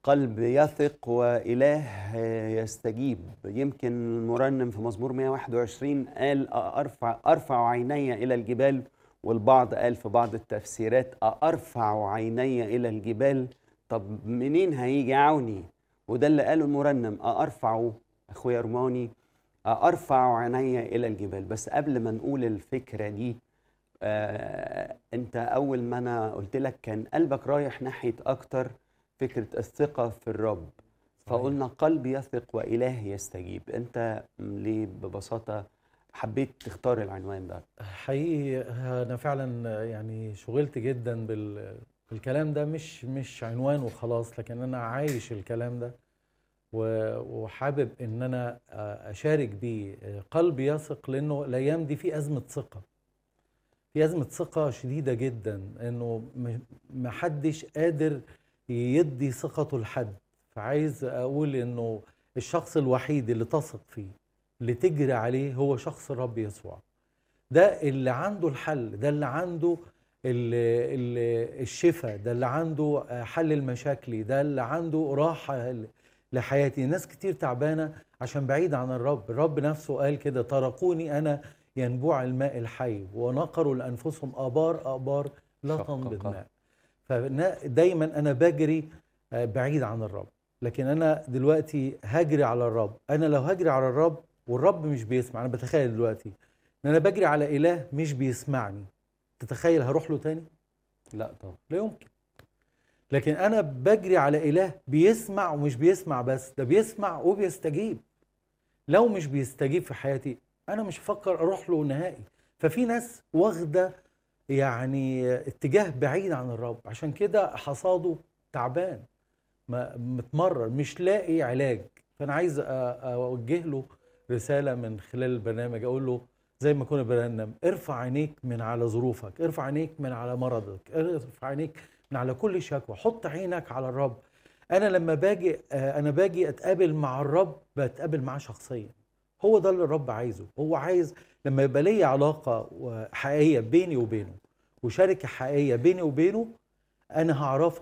قلب يثق وإله يستجيب يمكن المرنم في مزمور 121 قال أرفع أرفع عيني إلى الجبال والبعض قال في بعض التفسيرات أرفع عيني إلى الجبال طب منين هيجي عوني وده اللي قاله المرنم أرفع أخويا رماني أرفع عيني إلى الجبال بس قبل ما نقول الفكرة دي آه أنت أول ما أنا قلت لك كان قلبك رايح ناحية أكتر فكرة الثقة في الرب فقلنا قلب يثق وإله يستجيب أنت ليه ببساطة حبيت تختار العنوان ده حقيقي انا فعلا يعني شغلت جدا بال الكلام ده مش مش عنوان وخلاص لكن انا عايش الكلام ده و- وحابب ان انا اشارك بيه قلبي يثق لانه الايام دي في ازمه ثقه في ازمه ثقه شديده جدا انه م- محدش قادر يدي ثقته لحد فعايز اقول انه الشخص الوحيد اللي تثق فيه اللي تجري عليه هو شخص الرب يسوع ده اللي عنده الحل ده اللي عنده ال- ال- الشفاء ده اللي عنده حل المشاكل ده اللي عنده راحة لحياتي ناس كتير تعبانة عشان بعيد عن الرب الرب نفسه قال كده تركوني أنا ينبوع الماء الحي ونقروا لأنفسهم آبار آبار لا شقق. تنبض ماء فدايما أنا بجري بعيد عن الرب لكن أنا دلوقتي هجري على الرب أنا لو هجري على الرب والرب مش بيسمع أنا بتخيل دلوقتي ان انا بجري على اله مش بيسمعني تتخيل هروح له تاني لا طبعا لا يمكن لكن انا بجري على اله بيسمع ومش بيسمع بس ده بيسمع وبيستجيب لو مش بيستجيب في حياتي انا مش هفكر اروح له نهائي ففي ناس واخده يعني اتجاه بعيد عن الرب عشان كده حصاده تعبان ما- متمرر مش لاقي علاج فانا عايز أ- اوجه له رساله من خلال البرنامج اقول له زي ما كنا برنم ارفع عينيك من على ظروفك ارفع عينيك من على مرضك ارفع عينيك من على كل شكوى حط عينك على الرب انا لما باجي آه، انا باجي اتقابل مع الرب بتقابل معاه شخصيا هو ده اللي الرب عايزه هو عايز لما يبقى لي علاقه حقيقيه بيني وبينه وشركه حقيقيه بيني وبينه انا هعرفه